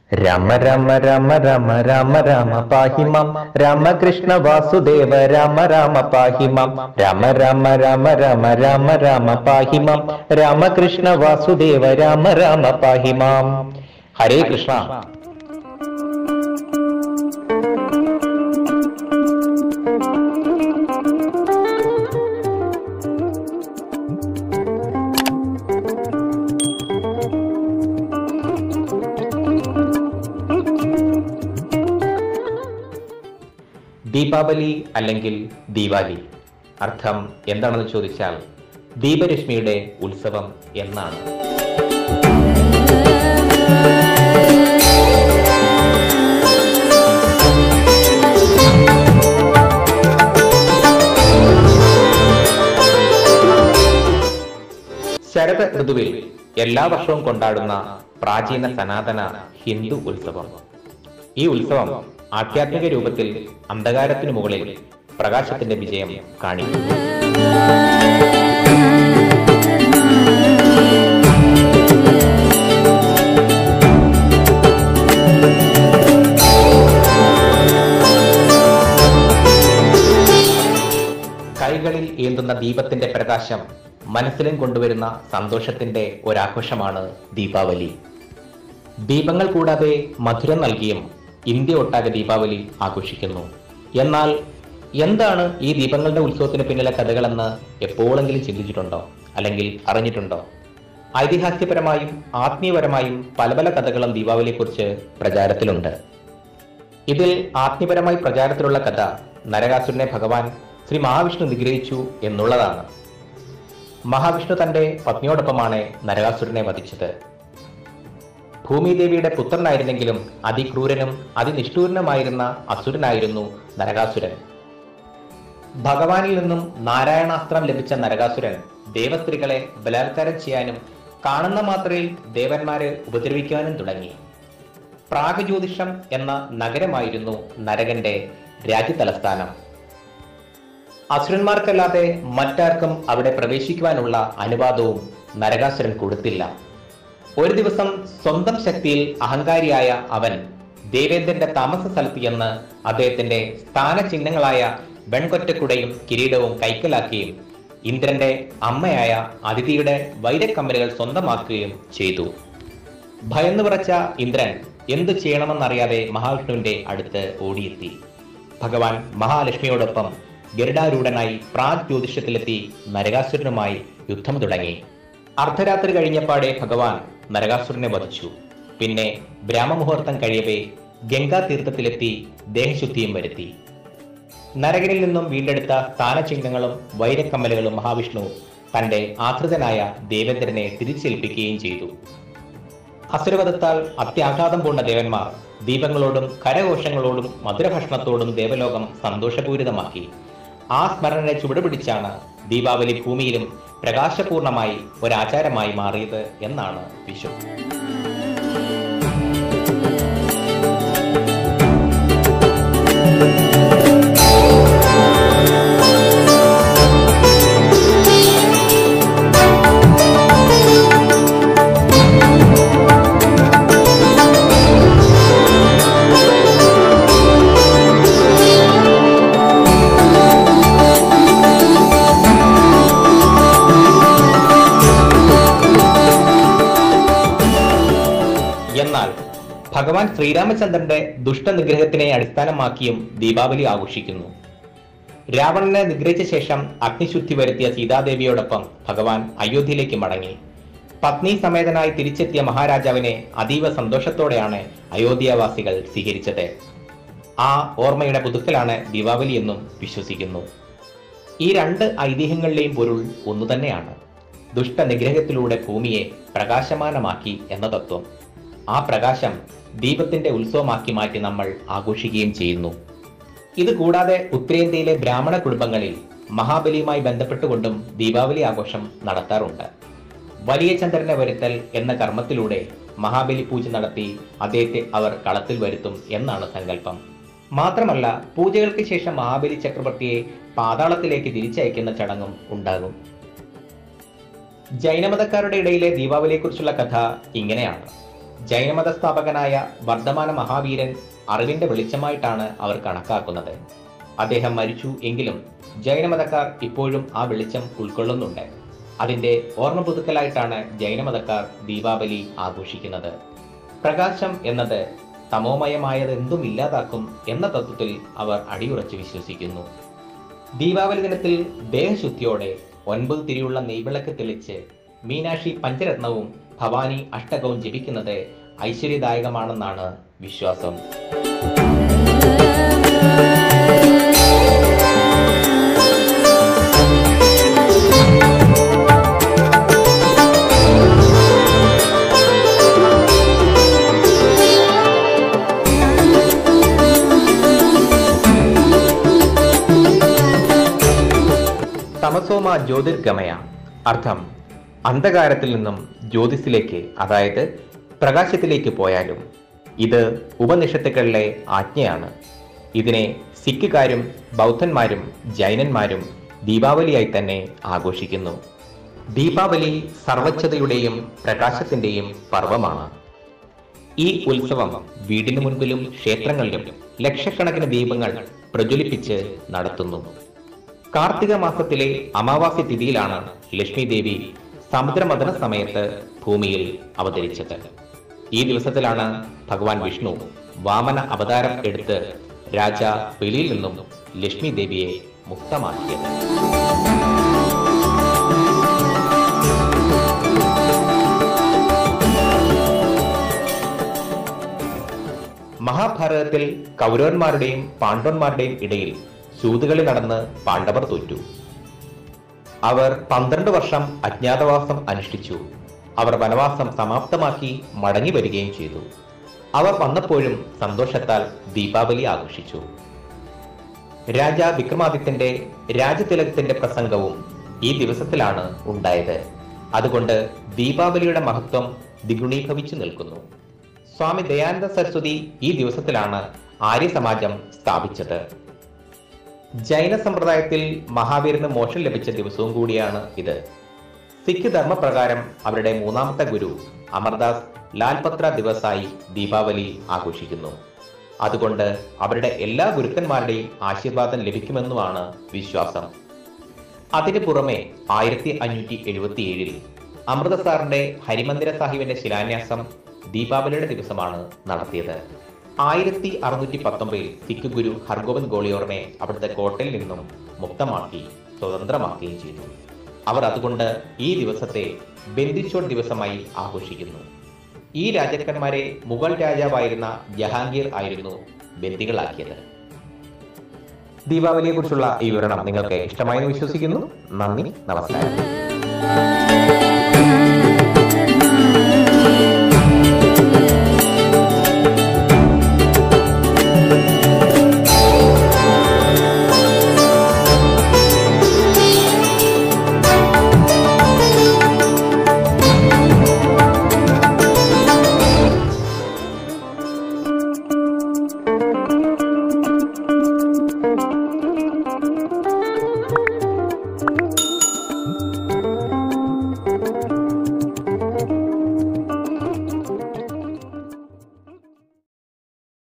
രാമ രാമ രാമ രാമ രാമ രാമ പാഹിമാം രാമകൃഷ്ണ വാസുദേവ രാമ രാമ പാഹിമാം രാമ രാമ രാമ രാമ രാമ രാമ പാഹിമാം രാമകൃഷ്ണ വാസുദേവ രാമ രാമ പാഹിമാം ഹരേ കൃഷ്ണ ദീപാവലി അല്ലെങ്കിൽ ദീപാവലി അർത്ഥം എന്താണെന്ന് ചോദിച്ചാൽ ദീപരശ്മിയുടെ ഉത്സവം എന്നാണ് ശരത് ഋതുവിൽ എല്ലാ വർഷവും കൊണ്ടാടുന്ന പ്രാചീന സനാതന ഹിന്ദു ഉത്സവം ഈ ഉത്സവം ആധ്യാത്മിക രൂപത്തിൽ അന്ധകാരത്തിനു മുകളിൽ പ്രകാശത്തിന്റെ വിജയം കാണിക്കുന്നു കൈകളിൽ ഏന്തുന്ന ദീപത്തിന്റെ പ്രകാശം മനസ്സിലും കൊണ്ടുവരുന്ന സന്തോഷത്തിന്റെ ഒരാഘോഷമാണ് ദീപാവലി ദീപങ്ങൾ കൂടാതെ മധുരം നൽകിയും ഇന്ത്യ ഒട്ടാകെ ദീപാവലി ആഘോഷിക്കുന്നു എന്നാൽ എന്താണ് ഈ ദീപങ്ങളുടെ ഉത്സവത്തിന് പിന്നിലെ കഥകളെന്ന് എപ്പോഴെങ്കിലും ചിന്തിച്ചിട്ടുണ്ടോ അല്ലെങ്കിൽ അറിഞ്ഞിട്ടുണ്ടോ ഐതിഹാസികപരമായും ആത്മീയപരമായും പല പല കഥകളും ദീപാവലിയെക്കുറിച്ച് പ്രചാരത്തിലുണ്ട് ഇതിൽ ആത്മീയപരമായി പ്രചാരത്തിലുള്ള കഥ നരകാസുരനെ ഭഗവാൻ ശ്രീ മഹാവിഷ്ണു നിഗ്രഹിച്ചു എന്നുള്ളതാണ് മഹാവിഷ്ണു തന്റെ പത്നിയോടൊപ്പമാണ് നരകാസുരനെ വധിച്ചത് ഭൂമിദേവിയുടെ പുത്രനായിരുന്നെങ്കിലും അതിക്രൂരനും അതിനിഷ്ഠൂരനുമായിരുന്ന അസുരനായിരുന്നു നരകാസുരൻ ഭഗവാനിൽ നിന്നും നാരായണാസ്ത്രം ലഭിച്ച നരകാസുരൻ ദേവസ്ത്രീകളെ ബലാത്കാരം ചെയ്യാനും കാണുന്ന മാത്രയിൽ ദേവന്മാരെ ഉപദ്രവിക്കാനും തുടങ്ങി പ്രാഗജ്യോതിഷം എന്ന നഗരമായിരുന്നു നരകന്റെ രാജ്യതലസ്ഥാനം അസുരന്മാർക്കല്ലാതെ മറ്റാർക്കും അവിടെ പ്രവേശിക്കുവാനുള്ള അനുവാദവും നരകാസുരൻ കൊടുത്തില്ല ഒരു ദിവസം സ്വന്തം ശക്തിയിൽ അഹങ്കാരിയായ അവൻ ദേവേന്ദ്രന്റെ താമസ സ്ഥലത്ത് ചെന്ന് അദ്ദേഹത്തിന്റെ സ്ഥാനചിഹ്നങ്ങളായ വെൺകൊറ്റക്കുടയും കിരീടവും കൈക്കലാക്കുകയും ഇന്ദ്രന്റെ അമ്മയായ അതിഥിയുടെ വൈരക്കമ്മലുകൾ സ്വന്തമാക്കുകയും ചെയ്തു ഭയന്നു പറച്ച ഇന്ദ്രൻ എന്തു ചെയ്യണമെന്നറിയാതെ മഹാവിഷ്ണുവിന്റെ അടുത്ത് ഓടിയെത്തി ഭഗവാൻ മഹാലക്ഷ്മിയോടൊപ്പം ഗരുഡാരൂഢനായി പ്രാഗ് ജ്യോതിഷത്തിലെത്തി നരകാസുരനുമായി യുദ്ധം തുടങ്ങി അർദ്ധരാത്രി കഴിഞ്ഞപ്പാടെ ഭഗവാൻ നരകാസുരനെ വധിച്ചു പിന്നെ ബ്രാഹ്മമുഹൂർത്തം കഴിയവേ ഗംഗാ തീർത്ഥത്തിലെത്തി ദേഹശുദ്ധിയും വരുത്തി നരകനിൽ നിന്നും വീണ്ടെടുത്ത സ്ഥാനചിഹ്നങ്ങളും വൈരക്കമ്മലുകളും മഹാവിഷ്ണു തന്റെ ആശ്രിതനായ ദേവേന്ദ്രനെ തിരിച്ചേൽപ്പിക്കുകയും ചെയ്തു അസുരവധത്താൽ അത്യാഘാതം പൂണ്ട ദേവന്മാർ ദീപങ്ങളോടും കരഘോഷങ്ങളോടും മധുരഭക്ഷണത്തോടും ദേവലോകം സന്തോഷപൂരിതമാക്കി ആ സ്മരണയെ ചുവടുപിടിച്ചാണ് ദീപാവലി ഭൂമിയിലും പ്രകാശപൂർണമായി ഒരാചാരമായി മാറിയത് എന്നാണ് വിശ്വസം എന്നാൽ ഭഗവാൻ ശ്രീരാമചന്ദ്രന്റെ ദുഷ്ടനിഗ്രഹത്തിനെ അടിസ്ഥാനമാക്കിയും ദീപാവലി ആഘോഷിക്കുന്നു രാവണനെ നിഗ്രഹിച്ച ശേഷം അഗ്നിശുദ്ധി വരുത്തിയ സീതാദേവിയോടൊപ്പം ഭഗവാൻ അയോധ്യയിലേക്ക് മടങ്ങി പത്നി സമേതനായി തിരിച്ചെത്തിയ മഹാരാജാവിനെ അതീവ സന്തോഷത്തോടെയാണ് അയോധ്യാവാസികൾ സ്വീകരിച്ചത് ആ ഓർമ്മയുടെ പുതുക്കലാണ് ദീപാവലി എന്നും വിശ്വസിക്കുന്നു ഈ രണ്ട് ഐതിഹ്യങ്ങളിലെയും പൊരുൾ ഒന്നു തന്നെയാണ് ദുഷ്ടനിഗ്രഹത്തിലൂടെ ഭൂമിയെ പ്രകാശമാനമാക്കി എന്ന തത്വം ആ പ്രകാശം ദീപത്തിന്റെ ഉത്സവമാക്കി മാറ്റി നമ്മൾ ആഘോഷിക്കുകയും ചെയ്യുന്നു ഇത് കൂടാതെ ഉത്തരേന്ത്യയിലെ ബ്രാഹ്മണ കുടുംബങ്ങളിൽ മഹാബലിയുമായി ബന്ധപ്പെട്ടുകൊണ്ടും ദീപാവലി ആഘോഷം നടത്താറുണ്ട് വലിയ ചന്ദ്രനെ വരുത്തൽ എന്ന കർമ്മത്തിലൂടെ മഹാബലി പൂജ നടത്തി അദ്ദേഹത്തെ അവർ കളത്തിൽ വരുത്തും എന്നാണ് സങ്കല്പം മാത്രമല്ല പൂജകൾക്ക് ശേഷം മഹാബലി ചക്രവർത്തിയെ പാതാളത്തിലേക്ക് തിരിച്ചയക്കുന്ന ചടങ്ങും ഉണ്ടാകും ജൈനമതക്കാരുടെ ഇടയിലെ ദീപാവലിയെക്കുറിച്ചുള്ള കഥ ഇങ്ങനെയാണ് ജൈനമത സ്ഥാപകനായ വർദ്ധമാന മഹാവീരൻ അറിവിന്റെ വെളിച്ചമായിട്ടാണ് അവർ കണക്കാക്കുന്നത് അദ്ദേഹം മരിച്ചു എങ്കിലും ജൈനമതക്കാർ ഇപ്പോഴും ആ വെളിച്ചം ഉൾക്കൊള്ളുന്നുണ്ട് അതിന്റെ ഓർമ്മ പുതുക്കലായിട്ടാണ് ജൈനമതക്കാർ ദീപാവലി ആഘോഷിക്കുന്നത് പ്രകാശം എന്നത് തമോമയമായത് എന്തും ഇല്ലാതാക്കും എന്ന തത്വത്തിൽ അവർ അടിയുറച്ച് വിശ്വസിക്കുന്നു ദീപാവലി ദിനത്തിൽ ദേഹശുദ്ധിയോടെ ഒൻപത് തിരിയുള്ള നെയ്വിളക്ക് തെളിച്ച് മീനാക്ഷി പഞ്ചരത്നവും ഭവാനി അഷ്ടകവും ജപിക്കുന്നത് ഐശ്വര്യദായകമാണെന്നാണ് വിശ്വാസം തമസോമ ജ്യോതിർഗമയ അർത്ഥം അന്ധകാരത്തിൽ നിന്നും ജ്യോതിസിലേക്ക് അതായത് പ്രകാശത്തിലേക്ക് പോയാലും ഇത് ഉപനിഷത്തുക്കളിലെ ആജ്ഞയാണ് ഇതിനെ സിഖുകാരും ബൗദ്ധന്മാരും ജൈനന്മാരും ദീപാവലിയായി തന്നെ ആഘോഷിക്കുന്നു ദീപാവലി സർവച്ഛതയുടെയും പ്രകാശത്തിന്റെയും പർവമാണ് ഈ ഉത്സവം വീടിന് മുൻപിലും ക്ഷേത്രങ്ങളിലും ലക്ഷക്കണക്കിന് ദീപങ്ങൾ പ്രജ്വലിപ്പിച്ച് നടത്തുന്നു കാർത്തിക മാസത്തിലെ അമാവാസി തിഥിയിലാണ് ലക്ഷ്മി ദേവി സമുദ്രമദന സമയത്ത് ഭൂമിയിൽ അവതരിച്ചത് ഈ ദിവസത്തിലാണ് ഭഗവാൻ വിഷ്ണു വാമന അവതാരം എടുത്ത് രാജ ബലിയിൽ നിന്നും ലക്ഷ്മി ദേവിയെ മുക്തമാക്കിയത് മഹാഭാരതത്തിൽ കൗരവന്മാരുടെയും പാണ്ഡവന്മാരുടെയും ഇടയിൽ ശൂതുകളി നടന്ന് പാണ്ഡവർ തോറ്റു അവർ പന്ത്രണ്ട് വർഷം അജ്ഞാതവാസം അനുഷ്ഠിച്ചു അവർ വനവാസം സമാപ്തമാക്കി മടങ്ങി വരികയും ചെയ്തു അവർ വന്നപ്പോഴും സന്തോഷത്താൽ ദീപാവലി ആഘോഷിച്ചു രാജ വിക്രമാദിത്യന്റെ രാജതിലകത്തിന്റെ പ്രസംഗവും ഈ ദിവസത്തിലാണ് ഉണ്ടായത് അതുകൊണ്ട് ദീപാവലിയുടെ മഹത്വം ദ്വിഗുണീഭവിച്ചു നിൽക്കുന്നു സ്വാമി ദയാനന്ദ സരസ്വതി ഈ ദിവസത്തിലാണ് ആര്യ സമാജം സ്ഥാപിച്ചത് ജൈന സമ്പ്രദായത്തിൽ മഹാവീരന് മോക്ഷം ലഭിച്ച ദിവസവും കൂടിയാണ് ഇത് സിഖ് ധർമ്മപ്രകാരം അവരുടെ മൂന്നാമത്തെ ഗുരു അമർദാസ് ലാൽപത്ര ദിവസായി ദീപാവലി ആഘോഷിക്കുന്നു അതുകൊണ്ട് അവരുടെ എല്ലാ ഗുരുക്കന്മാരുടെയും ആശീർവാദം ലഭിക്കുമെന്നുമാണ് വിശ്വാസം അതിനു പുറമെ ആയിരത്തി അഞ്ഞൂറ്റി എഴുപത്തി ഏഴിൽ അമൃതസാറിന്റെ ഹരിമന്ദിര സാഹിബിന്റെ ശിലാന്യാസം ദീപാവലിയുടെ ദിവസമാണ് നടത്തിയത് ആയിരത്തി അറുന്നൂറ്റി പത്തൊമ്പതിൽ സിഖ് ഗുരു ഹർഗോബിന്ദ് ഗോളിയോറിനെ അവിടുത്തെ കോട്ടയിൽ നിന്നും മുക്തമാക്കി സ്വതന്ത്രമാക്കുകയും ചെയ്തു അവർ അതുകൊണ്ട് ഈ ദിവസത്തെ ബന്ദിച്ചോട് ദിവസമായി ആഘോഷിക്കുന്നു ഈ രാജാക്കന്മാരെ മുഗൾ രാജാവായിരുന്ന ജഹാംഗീർ ആയിരുന്നു ബന്ദികളാക്കിയത് ദീപാവലിയെ കുറിച്ചുള്ള ഈ വിവരണം നിങ്ങൾക്ക് ഇഷ്ടമായി എന്ന് വിശ്വസിക്കുന്നു നന്ദി നമസ്കാരം